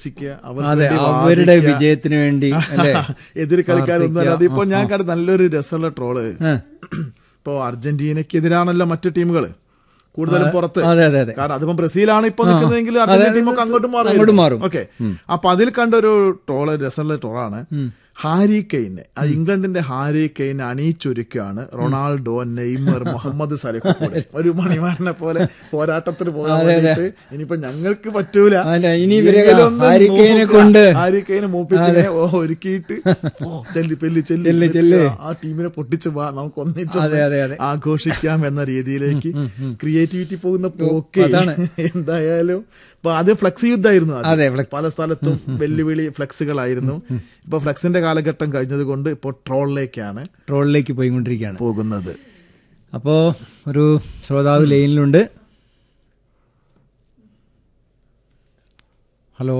ആഘോഷിക്കുക അവർക്ക് അതെ വേണ്ടി അവരുടെ വാദിക്കുക. വിജയത്തിന് വേണ്ടി അല്ലേ എതിർ കളിക്കാരൊന്നും അല്ല അതിപ്പോ ഞാൻ കണ്ട നല്ലൊരു രസമുള്ള ട്രോള് ആ. ഇപ്പോ അർജന്റീനക്കെതിരാണല്ലോ മറ്റു ടീമുകൾ കൂടുതലും പുറത്ത് അതെ അതെ അതെ കാരണം അതിപ്പോ ബ്രസീലാണ് ഇപ്പൊ നിൽക്കുന്നതെങ്കിൽ അർജന്റീന ടീമൊക്കെ അങ്ങോട്ടും മാറും അങ്ങോട്ടും മാറും. ഓക്കെ അപ്പൊ അതിൽ കണ്ടൊരു ട്രോള് രസമുള്ള ട്രോളാണ് ഹാരി കെയിനെ അത് ഇംഗ്ലണ്ടിന്റെ ഹാരി കെയിൻ അണിയിച്ചൊരുക്കാണ് റൊണാൾഡോ നെയ്മർ മുഹമ്മദ് സലഹ് കൂടെ ഒരു മണിമാരനെ പോലെ പോരാട്ടത്തിന് പോകാൻ വേണ്ടിയിട്ട് ഇനിയിപ്പോ ഞങ്ങൾക്ക് പറ്റൂല അല്ല, ഇനി ഇവരെ എങ്കിലും ഒന്ന് ഹാരി കെയിനെ നോക്കുക. കൊണ്ട് ഹാരി കെയിനെ മൂപ്പിച്ചിങ്ങനെ ഓ ഒരുക്കിയിട്ട് ഓ ചെല്ലി പെല്ലി ചെല്ലി ചെല്ല്, ചെല്ല്. ആ ടീമിനെ പൊട്ടിച്ച് വാ നമുക്ക് ഒന്നിച്ച് അതെ, അതെ, അതെ. ആഘോഷിക്കാം എന്ന രീതിയിലേക്ക് ക്രിയേറ്റിവിറ്റി പോകുന്ന പോക്ക് അതാണ്. എന്തായാലും ഇപ്പൊ ആദ്യം ഫ്ലെക്സ് യുദ്ധമായിരുന്നു ആദ്യം. അതെ, ഫ്ലെക്സ്. പല സ്ഥലത്തും വെല്ലുവിളി ഫ്ലെക്സുകളായിരുന്നു ഇപ്പൊ ഫ്ലെക്സിന്റെ കാലഘട്ടം കഴിഞ്ഞത് കൊണ്ട് ഇപ്പോൾ ട്രോളിലേക്കാണ് ട്രോളിലേക്ക് പോയിക്കൊണ്ടിരിക്കുകയാണ് പോകുന്നത് അപ്പോ ഒരു ശ്രോതാവ് ലൈനിലുണ്ട് ഹലോ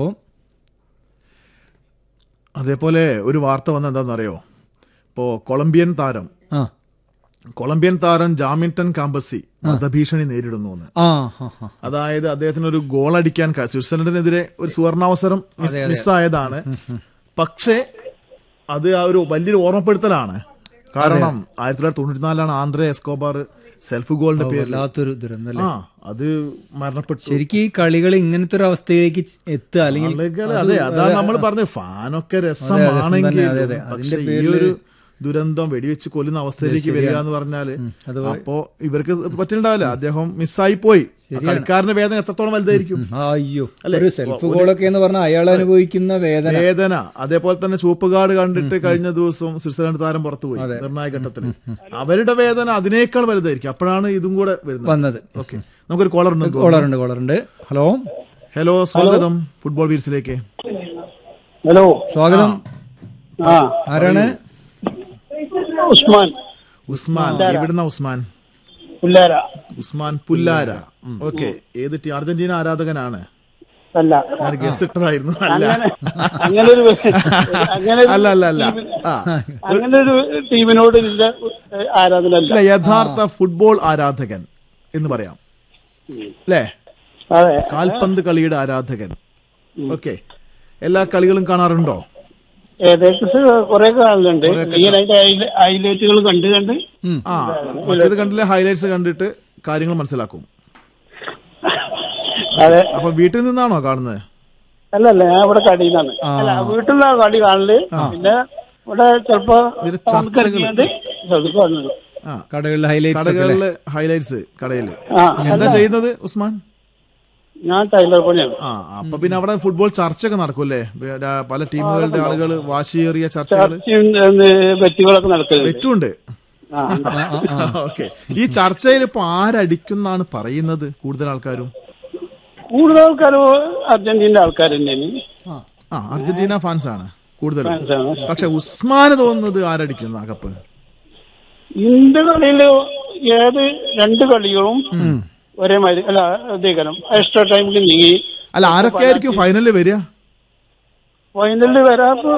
അതേപോലെ ഒരു വാർത്ത വന്ന എന്താണെന്നറിയോ ഇപ്പോ കൊളംബിയൻ താരം ആ കൊളംബിയൻ താരം ജാമിൻടൺ കാമ്പസി വധഭീഷണി നേരിടുന്നു എന്ന് ആ ഹാ ഹാ അതായത് അദ്ദേഹത്തിന് ഒരു ഗോൾ അടിക്കാൻ കഴി- സ്വിറ്റ്സർലൻഡിനെതിരെ ഒരു സുവർണാവസരം മിസ്- മിസ്സായതാണ് പക്ഷേ അത് ആ ഒരു വലിയൊരു ഓർമ്മപ്പെടുത്തലാണ് കാരണം ആയിരത്തി തൊള്ളായിരത്തി തൊണ്ണൂറ്റിനാലാണ് ആന്ധ്ര എസ്കോബാർ സെൽഫ് ഗോളിന്റെ പേരിൽ വല്ലാത്തൊരു ദുരന്തം അല്ലേ ആ അത് മരണപ്പെട്ടു ശരിക്കും ഈ കളികൾ ഇങ്ങനത്തെ ഒരു അവസ്ഥയിലേക്ക് ച് എത്തുക അല്ലെങ്കിൽ ആളുകൾ അതെ അതാ നമ്മൾ പറഞ്ഞത് ഫാനൊക്കെ രസമാണെങ്കിൽ അതെ, അതെ. പക്ഷെ ഈ ഒരു ദുരന്തം വെടിവെച്ച് കൊല്ലുന്ന അവസ്ഥയിലേക്ക് വരിക എന്ന് പറഞ്ഞാല് അത് അപ്പോ ഇവർക്ക് പറ്റിണ്ടാവില്ല അദ്ദേഹം മിസ്സായി പോയി ആ കളിക്കാരന്റെ വേദന എത്രത്തോളം വലുതായിരിക്കും ആ, അയ്യോ ഒരു സെൽഫ് ഗോളൊക്കെ എന്ന് പറഞ്ഞാൽ അയാൾ അനുഭവിക്കുന്ന വേദന വേദന അതേപോലെ തന്നെ ചുവപ്പ് കാർഡ് കണ്ടിട്ട് കഴിഞ്ഞ ദിവസം സ്വിറ്റ്സർലൻഡ് താരം പുറത്തുപോയി നിർണായക ഘട്ടത്തിൽ അവരുടെ വേദന അതിനേക്കാൾ വലുതായിരിക്കും അപ്പോഴാണ് ഇതും കൂടെ വരുന്നത് വന്നത് ഓക്കെ നമുക്കൊരു കോളർ ഉണ്ട് കോളറുണ്ട് കോളറുണ്ട് ഹലോ ഹലോ സ്വാഗതം ഫുട്ബോൾ വീർസിലേക്ക് ഹലോ സ്വാഗതം ആ ആരാണ് ഉസ്മാൻ ഉസ്മാൻ എവിടുന്ന ഉസ്മാൻ പുല്ലാര ഉസ്മാൻ പുല്ലാര ഓക്കെ ഏത് ടീം അർജന്റീന ആരാധകനാണ് അല്ല ഞാൻ ഗസ് ഇട്ടതായിരുന്നു അല്ല അങ്ങനെ ഒരു അങ്ങനെ ഒരു അല്ല അല്ല അല്ല ആ അങ്ങനെ ഒരു ടീമിനോട് ഇല്ല ആരാധന അല്ല ഇല്ല യഥാർത്ഥ ഫുട്ബോൾ ആരാധകൻ എന്ന് പറയാം അല്ലേ അതെ കാൽപന്ത് കളിയുടെ ആരാധകൻ ഓക്കെ എല്ലാ കളികളും കാണാറുണ്ടോ ഏകദേശം കുറെ കാണലുണ്ട് ഈ അതിന്റെ ഹൈലൈറ്റുകൾ കണ്ട് കണ്ട് ആ മറ്റേത് കണ്ടില്ലേ ഹൈലൈറ്റ്സ് കണ്ടിട്ട് കാര്യങ്ങൾ മനസ്സിലാക്കും അതെ അപ്പൊ വീട്ടിൽ നിന്നാണോ കാണുന്നത് അല്ലല്ല ഞാൻ ഇവിടെ കടിയിൽ നിന്നാണ് അല്ല വീട്ടിലുള്ള കളി കാണല് പിന്നെ ഇവിടെ ചിലപ്പോ ഇതിന്റെ ടൗണിൽ ഇറങ്ങിയാണ്ട് ശ്രദ്ധിക്കുക കാണുന്നത് ആ കടകളിലെ ഹൈലൈറ്റ്സ് ഒക്കെ അല്ലേ? കടകളില് ഹൈലൈറ്റ്സ് കടയില് ആ എന്താ ചെയ്യുന്നത് ഉസ്മാൻ ഞാൻ ടൈലർ പണിയാണ് ആ അപ്പൊ പിന്നെ അവിടെ ഫുട്ബോൾ ചർച്ചയൊക്കെ നടക്കൂല്ലേ പിന്നെ പല ടീമുകളുടെ ആളുകൾ വാശിയേറിയ ചർച്ചകൾ വ്യക്തികളൊക്കെ നടക്കലുണ്ട് വെറ്റുണ്ട് ആ ഓക്കെ ഈ ചർച്ചയിൽ ഇപ്പൊ ആരടിക്കുന്നാണ് പറയുന്നത് കൂടുതൽ ആൾക്കാരും കൂടുതൽ ആൾക്കാരും അർജന്റീന ആൾക്കാർ തന്നെയാണ് ആ അർജന്റീന ഫാൻസ് ആണ് കൂടുതലും ഫാൻസാണ്. പക്ഷെ ഉസ്മാന് തോന്നുന്നത് ആരടിക്കുന്ന കപ്പ് ഇന്ത്യ കളിയില് ഏത് രണ്ട് കളികളും ഒരേ മാതിരി അല്ല അതേകരം എക്സ്ട്രാ ടൈമിൽ നീങ്ങി അല്ല ആരൊക്കെ ആയിരിക്കും ഫൈനലിൽ വരിക ഫൈനലിൽ വരാത്ത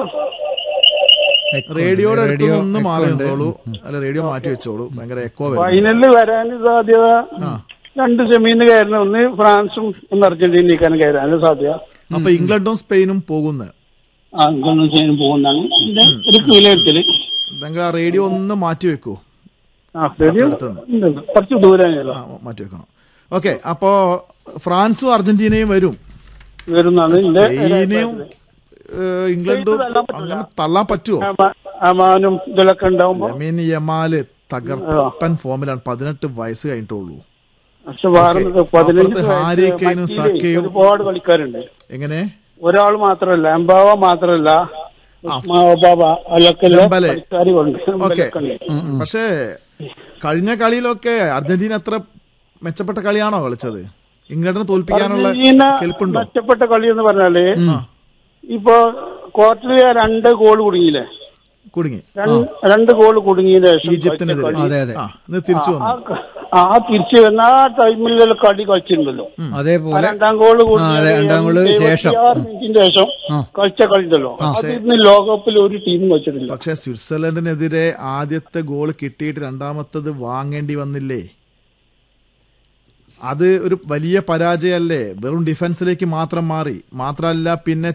റേഡിയോയുടെ അടുത്ത് ഒന്ന് മാറി നിന്നോളൂ അല്ല റേഡിയോ മാറ്റി വെച്ചോളൂ ഭയങ്കര എക്കോ വരും ഫൈനലിൽ വരാൻ സാധ്യത രണ്ട് സെമീന്ന് കയറുന്ന ഒന്ന് ഫ്രാൻസും ഒന്ന് അർജന്റീനയ്ക്കാണ് കയറാൻ സാധ്യത അപ്പൊ ഇംഗ്ലണ്ടും സ്പെയിനും പോകുന്നു ആ ഇതൊന്നും ചെയ്യാൻ പോകുന്നതാണ് എന്റെ ഒരു വിലയിരുത്തല് നിങ്ങൾ ആ റേഡിയോ ഒന്ന് മാറ്റി വെക്കൂ ആ ശരി അടുത്തുനിന്ന്. ഉണ്ട്. കുറച്ച് ദൂരം ആ മാറ്റി വെക്കണം ഓക്കെ അപ്പോ ഫ്രാൻസും അർജന്റീനയും വരും വരുന്നാണ് എന്റെ സ്പെയിനെയും ഏഹ്, ഇംഗ്ലണ്ടും അങ്ങനെ തള്ളാൻ പറ്റുമോ അമാനും ഇതിലൊക്കെ ഉണ്ടാവുമ്പോ യമീൻ യമാല് തകർപ്പൻ ഫോമിലാണ് പതിനെട്ട് വയസ്സ് കഴിഞ്ഞിട്ടുള്ളൂ പക്ഷെ വേറെ പതിനഞ്ച് അപ്പുറത്ത് ഹാരി വയസ്സ് കെയ്നും മറ്റേല് സക്കയും ഒരുപാട് കളിക്കാരുണ്ട് എങ്ങനെ ഒരാൾ മാത്രമല്ല എംബാവ മാത്രമല്ല ഉസ്മാ ഒബാബ അതിലൊക്കെ ഡെംബലെ. കളിക്കാരുണ്ട് ഓക്കെ ഇവരൊക്കെ ഉണ്ട്. പക്ഷേ കഴിഞ്ഞ കളിയിലൊക്കെ അർജന്റീന അത്ര മെച്ചപ്പെട്ട കളിയാണോ കളിച്ചത് ഇംഗ്ലണ്ടിനെ തോൽപ്പിക്കാനുള്ള അർജന്റീന കെൽപ്പുണ്ടോ മെച്ചപ്പെട്ട കളി എന്ന് പറഞ്ഞാല് ഇപ്പൊ ക്വാർട്ടറിൽ രണ്ട് ഗോൾ കുടുങ്ങിയില്ലേ കുടുങ്ങി രണ്ട് രണ്ട് ഗോൾ കുടുങ്ങിയതിന് ശേഷം ഈജിപ്തിനെതിരെ കളിച്ച അതെ അതെ ആ ഇന്ന് തിരിച്ചു വന്നു കളി- ആ തിരിച്ചു വന്ന ആ ടൈമിലുള്ള കളി കളിച്ചിട്ടുണ്ടല്ലോ ആ അതേപോലെ രണ്ടാം ഗോള് ആ, അതെ, രണ്ടാം ഗോള് ശേഷം. മിനിറ്റിന്റെ ശേഷം കളിച്ച കളിച്ചല്ലോ അത് ഇന്ന് ലോകകപ്പിൽ ഒരു ടീം വെച്ചിട്ടില്ല പക്ഷെ സ്വിറ്റ്സർലൻഡിനെതിരെ ആദ്യത്തെ ഗോൾ കിട്ടിയിട്ട് രണ്ടാമത്തത് വാങ്ങേണ്ടി വന്നില്ലേ അത് ഒരു വലിയ പരാജയമല്ലേ വെറും ഡിഫൻസിലേക്ക് മാത്രം മാറി മാത്രമല്ല പിന്നെ